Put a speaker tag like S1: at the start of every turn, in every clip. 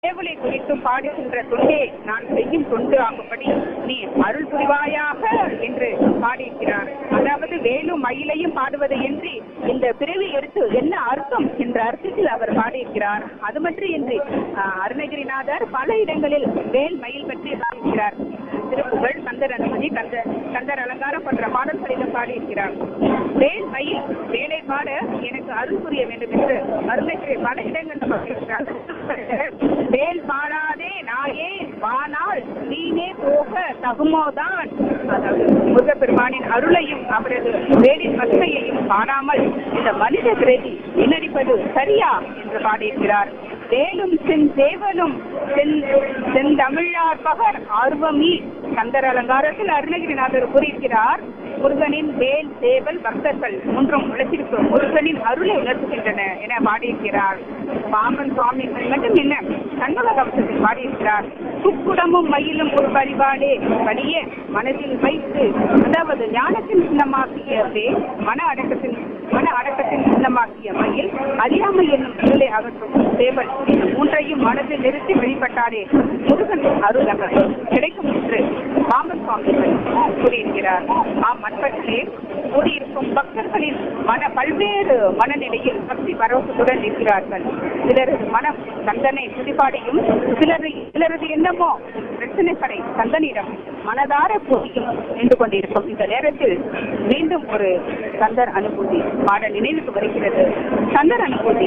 S1: சேவலை குறித்து பாடுகின்ற தொண்டே நான் செய்யும் தொண்டு ஆகும்படி நீ அருள் புரிவாயாக என்று பாடியிருக்கிறார் அதாவது வேலும் மயிலையும் பாடுவது என்று இந்த பிறவி எடுத்து என்ன அர்த்தம் என்ற அர்த்தத்தில் அவர் பாடியிருக்கிறார் அது மட்டுமின்றி ஆஹ், அருணகிரிநாதர் பல இடங்களில் வேல் மயில் பற்றி பாடியிருக்கிறார் திருப்புகழ் கந்தர் அனுமதி கந்த கந்தர் அலங்காரம் போன்ற பாடல்களிலும் பாடியிருக்கிறார் வேல் மயில் வேலை பாட எனக்கு அருள் புரிய வேண்டும் என்று அருணகிரி பல இடங்களில் பாடியிருக்கிறார் வேல் பாடாதே நாயே வானால் நீனே போக தகுமோதான் அதாவது முருகப்பெருமானின் அருளையும் அவரது வேலின் மகிமையையும் பாடாமல் இந்த மனித பிறவி வீணடிப்பது சரியா என்று பாடியிருக்கிறார் வேலும் சென் சேவலும் சென் செந்தமிழார் பகர் ஆர்வமீ கந்தர் அலங்காரத்தில் அருணகிரிநாதர் கூறியிருக்கிறார் முருகனின் வேல் சேவல் பக்தர்கள் மூன்றும் உழைத்திருப்பு முருகனின் அருளை உணர்த்துகின்றன என பாடியிருக்கிறார் பாம்பன் சுவாமிகள் மட்டும் என்ன சண்முக கவசத்தில் பாடியிருக்கிறார் துக்குடமும் மயிலும் ஒரு வழிபாடே வழிய மனதில் வைத்து அதாவது ஞானத்தின் சின்னமாக்கிய வேல் மன அடக்கத்தின் மன அடக்கத்தின் சின்னமாக்கிய மயில் அறியாமை என்னும் இருளை அகற்றும் சேவல் இந்த மூன்றையும் மனதில் நிறுத்தி வெளிப்பட்டாரே முருகன் அருள் அவர் கிடைக்கும் என்று பாம்பன் சுவாமிகள் கூறியிருக்கிறார் ஆம் அன்பர்களே கூடியிருக்கும் பக்தர்களின் மன பல்வேறு மனநிலையில் பக்தி பரவசத்துடன் இருக்கிறார்கள் சிலரது மனம் கந்தனை துதிபாடியும் சிலரது சிலரது எண்ணமோ பிரச்சனைகளை கந்தனிடம் மனதார கூறியும் நின்று கொண்டிருக்கும் இந்த நேரத்தில் மீண்டும் ஒரு கந்தர் அனுபூதி பாட நினைவுக்கு வருகிறது கந்தர் அனுபூதி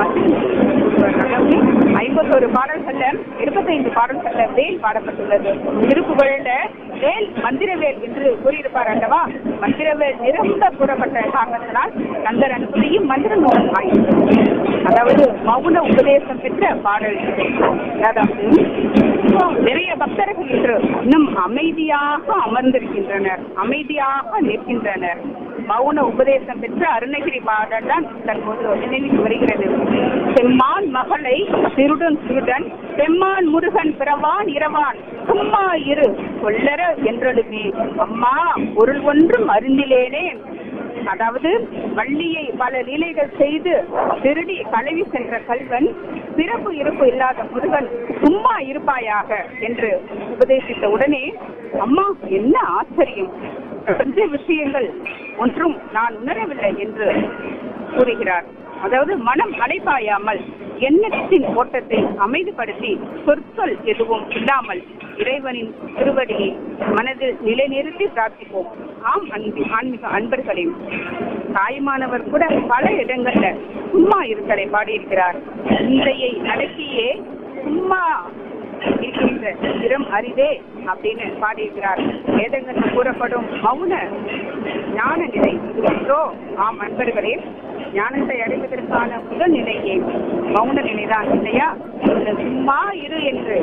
S1: ஐம்பத்தோரு பாடல்கள்ல இருபத்தைந்து பாடல்கள்ல வேல் பாடப்பட்டுள்ளது திருப்புகழ்ல வேல் மந்திரவேல் என்று கூறியிருப்பார் அல்லவா மந்திரவேல் நிரம்ப கூறப்பட்ட காரணத்தினால் கந்தர் அனுபூதியும் மந்திரங்களுடன் ஆயிற்று அதாவது மௌன உபதேசம் பெற்ற பாடல் இது. அதாவது நிறைய பக்தர்கள் இன்று இன்னும் அமைதியாக அமர்ந்திருக்கின்றனர் அமைதியாக நிற்கின்றனர் மௌன உபதேசம் பெற்ற அருணகிரி பாடல் தான் தற்போது நினைவுக்கு வருகிறது செம்மான் மகளை திருடன் திருடன் செம்மான் முருகன் பிறவான் இரவான் சும்மா இரு கொல்லற என்றழுமே அம்மா பொருள் ஒன்றும் அருந்திலேனே அதாவது வள்ளியை பல லீலைகள் செய்து திருடி கழுவி சென்ற கல்வன் பிறப்பு இருப்பு இல்லாத முருகன் சும்மா இருப்பாயாக என்று உபதேசித்த உடனே அம்மா என்ன ஆச்சரியம் கொஞ்ச விஷயங்கள் ஒன்றும் நான் உணரவில்லை என்று கூறுகிறார் அதாவது மனம் அலைப்பாயாமல் எண்ணத்தின் ஓட்டத்தை அமைதிப்படுத்தி சொற்கள் எதுவும் இல்லாமல் இறைவனின் திருவடியை மனதில் நிலைநிறுத்தி பிரார்த்திப்போம் ஆம் அன்பி ஆன்மீக அன்பர்களே தாய்மானவர் கூட பல இடங்கள்ல சும்மா இருத்தலை பாடியிருக்கிறார் இன்றையை அடக்கியே சும்மா இருக்கின்ற இடம் அரிதே அப்படின்னு பாடியிருக்கிறார் வேதங்களில் கூறப்படும் மௌன ஞான நிலை இது ஒன்றோ ஆம் அன்பர்களே ஞானத்தை அடைவதற்கான முதல் நிலையே மௌன நிலைதான் இல்லையா இந்த சும்மா இரு என்று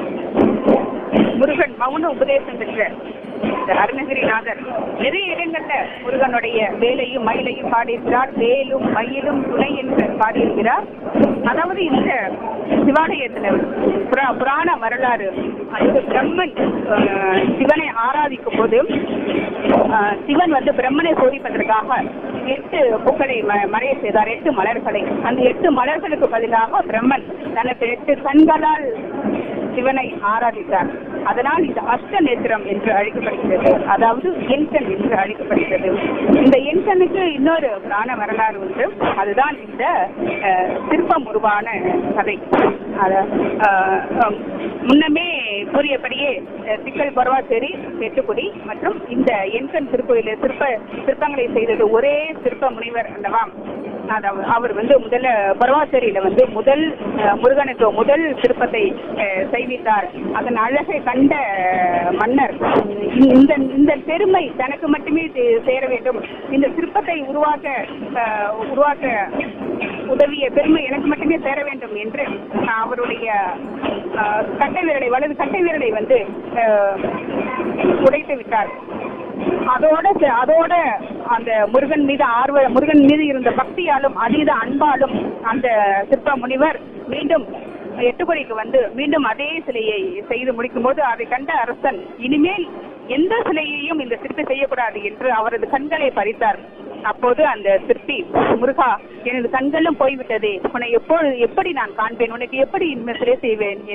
S1: முருகன் மௌன உபதேசம் பெற்ற இந்த அருணகிரிநாதர் நிறைய இடங்கள்ல முருகனுடைய வேலையும் மயிலையும் பாடியிருக்கிறார் வேலும் மயிலும் துணை என்று பாடியிருக்கிறார் அதாவது இந்த சிவாலயத்துல புரா புராண வரலாறு அதாவது பிரம்மன் அஹ், சிவனை ஆராதிக்கும் போது அஹ், சிவன் வந்து பிரம்மனை சோதிப்பதற்காக எட்டு பூக்களை ம- மறைய செய்தார் எட்டு மலர்களை அந்த எட்டு மலர்களுக்கு பதிலாக பிரம்மன் தனக்கு எட்டு கண்களால் சிவனை ஆராதித்தார் அதனால் இது அஷ்ட நேத்திரம் என்று அழைக்கப்படுகிறது அதாவது எண்கண் என்று அழைக்கப்படுகிறது இந்த எண்கண்ணுக்கு இன்னொரு புராண வரலாறு உண்டு அதுதான் இந்த அஹ், சிற்பம் உருவான கதை அத- அஹ், அஹ், முன்னமே கூறியபடியே அஹ், சிக்கல் பரவாச்சேரி வெட்டுக்குடி மற்றும் இந்த எண்கண் திருக்கோயில சிற்ப சிற்பங்களை செய்தது ஒரே சிற்ப முனிவர் அல்லவா அதாவது அவர் வந்து முதல்ல பரவாச்சேரியில வந்து முதல் அஹ், முருகனுக்கு முதல் சிற்பத்தை அஹ், செய்வித்தார் அதன் அழகை கண்ட அஹ், மன்னர் இந்த- இந்த இந்த பெருமை தனக்கு மட்டுமே சே- சேர வேண்டும் இந்த சிற்பத்தை உருவாக்க அஹ், உருவாக்க உதவிய பெருமை எனக்கு மட்டுமே சேர வேண்டும் என்று அஹ், அவருடைய அஹ், கட்டை விரலை வலது கட்டை விரலை வந்து அஹ், உடைத்து விட்டார் அதோட சே- அதோட அந்த முருகன் மீது ஆர்வ முருகன் மீது இருந்த பக்தியாலும் அதீத அன்பாலும் அந்த சிற்ப முனிவர் மீண்டும் எட்டுக்குறைக்கு வந்து மீண்டும் அதே சிலையை செய்து முடிக்கும் போது அதை கண்ட அரசன் இனிமேல் எந்த சிலையையும் இந்த சிற்பி செய்யக்கூடாது என்று அவரது கண்களை பறித்தார் அப்போது அந்த சிற்பி முருகா எனது கண்களும் போய்விட்டதே உன்னை எப்பொழுது எப்படி நான் காண்பேன் உனக்கு எப்படி இனிமே சிலை செய்வேன்